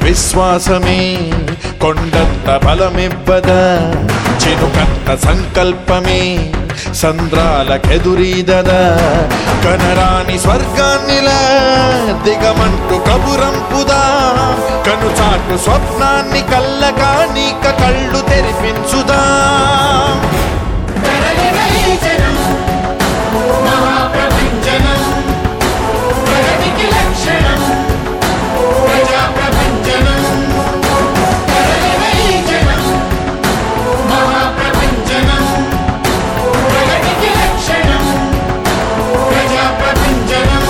విశ్వాసమే కొండంత బలమివ్వదా చినుకంత సంకల్పమే సంద్రాలకెదురీదదా కనరాని స్వర్గాన్నిలా దిగమంటూ కబురంపుదా కనుచాటు స్వప్నాన్ని కల్లగా నీక కళ్ళు తెరిపించుదా తరలివైచనం మహాప్రపంచనం ప్రగతికి లక్షణం ప్రజాప్రపంచనం తరలివైచనం మహాప్రపంచనం ప్రగతికి లక్షణం ప్రజాప్రపంచనం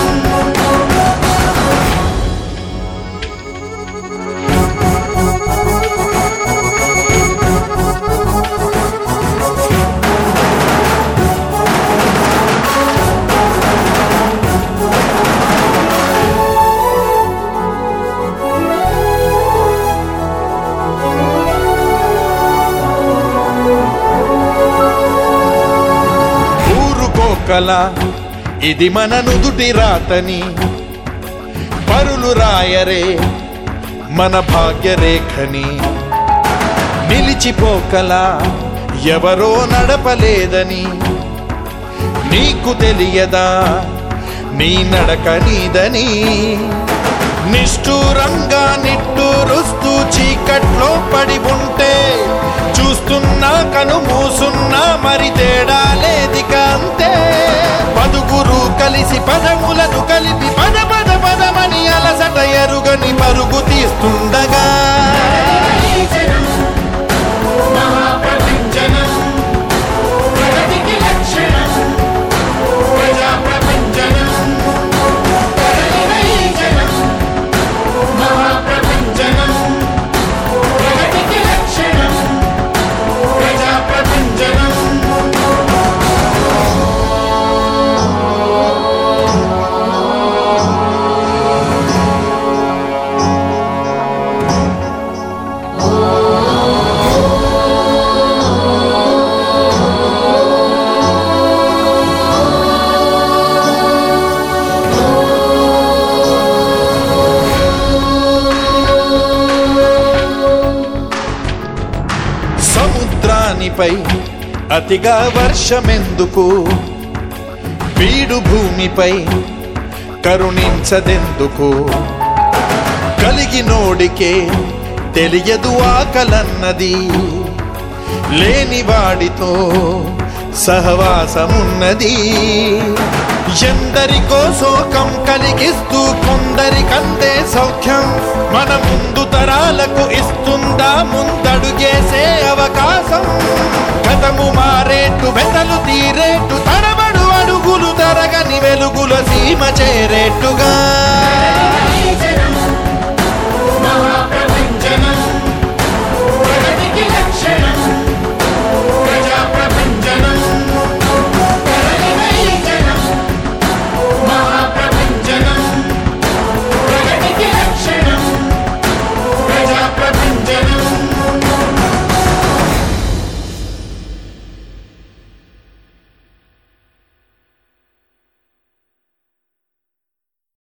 ఊరుకోకల ఇది మన నుదుటి రాతని పరులు రాయరే మన భాగ్యరేఖని నిలిచిపోకల ఎవరో నడపలేదని నీకు తెలియదా నీ నడక నీదని నిష్ఠూరంగా నిట్టూరుస్తూ చీకట్లో పడి ఉంటే చూస్తున్నా కను మూసున్నా మరి తేడా లేదిక అంతే పదుగురు కలిసి పదములను కలిపి పద పద పదమని అలసట ఎరుగని పరుగు తీస్తుండగా తరలివైచనం మహాప్రపంచనం ప్రగతికి లక్షణం ప్రజాప్రపంచనం తరలివైచనం మహాప్రపంచనం ప్రగతికి లక్షణం ప్రజాప్రపంచనం సముద్రానిపై అతిగా వర్షమెందుకు బీడు భూమిపై కరుణించదెందుకు కలిగినోడికే తెలియదు ఆకలన్నది లేని వాడితో సహవాసమున్నది ఎందరికో శోకం కలిగిస్తూ కొందరికందే సౌఖ్యం మన ముందు తరాలకు ఇస్తుందా ముందడుగేసే అవకాశం గతము మారేట్టు వెతలు తీరేట్టు తడబడు అడుగులు తరగని వెలుగుల సీమ చేరేట్టుగా